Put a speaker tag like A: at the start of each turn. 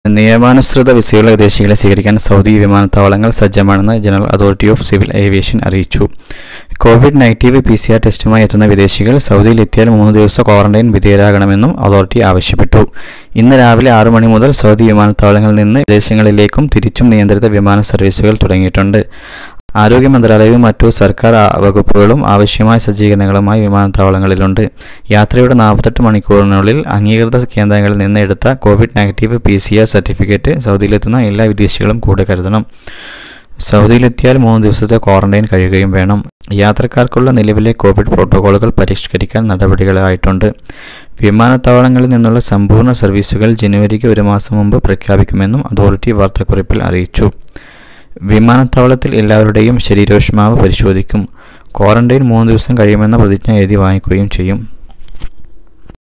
A: നിയമാനുസൃത വിസയുള്ള വിദേശികളെ സ്വീകരിക്കാൻ സൗദി വിമാനത്താവളങ്ങൾ സജ്ജമാണെന്ന് General Authority of Civil Aviation അറിയിച്ചു Covid negative P C R ടെസ്റ്റുമായി എത്തുന്ന വിദേശികൾ സൗദിയിൽ എത്തിയാൽ മൂന്ന് ദിവസം ക്വാറന്റൈൻ വിധേയരാകണമെന്നും അതോറിറ്റി ആവശ്യപ്പെട്ടു ഇന്ന് രാവിലെ ആറു മണി മുതൽ സൗദി വിമാനത്താവളങ്ങളിൽ നിന്ന് വിദേശങ്ങളിലേക്കും തിരിച്ചും നിയന്ത്രിത വിമാന സർവീസുകൾ തുടങ്ങിയിട്ടുണ്ട് ആരോഗ്യ മന്ത്രാലയവും മറ്റു സർക്കാർ ആ- വകുപ്പുകളും ആവശ്യമായ സജ്ജീകരണങ്ങളുമായി വിമാനത്താവളങ്ങളിലുണ്ട് യാത്രയുടെ നാൽപ്പത്തെട്ട് മണിക്കൂറിനുള്ളിൽ അംഗീകൃത കേന്ദ്രങ്ങളിൽ നിന്ന് എടുത്ത Covid negative P C R certificate സൗദിയിലെത്തുന്ന എല്ലാ വിദേശികളും കൂടെ കരുതണം സൗദിയിലെത്തിയാൽ മൂന്ന് ദിവസത്തെ ക്വാറന്റൈൻ കഴിയുകയും വേണം യാത്രക്കാർക്കുള്ള നിലവിലെ കോവിഡ് പ്രോട്ടോക്കോളുകൾ പരിഷ്കരിക്കാൻ നടപടികളായിട്ടുണ്ട് വിമാനത്താവളങ്ങളിൽ നിന്നുള്ള സമ്പൂർണ്ണ സർവീസുകൾ ജനുവരിക്ക് ഒരു മാസം മുമ്പ് പ്രഖ്യാപിക്കുമെന്നും അതോറിറ്റി വാർത്താക്കുറിപ്പിൽ അറിയിച്ചു വിമാനത്താവളത്തിൽ എല്ലാവരുടെയും ശരീരോഷ്മാവ് പരിശോധിക്കും ക്വാറന്റൈൻ മൂന്ന് ദിവസം കഴിയുമെന്ന പ്രതിജ്ഞ എഴുതി വാങ്ങിക്കുകയും ചെയ്യും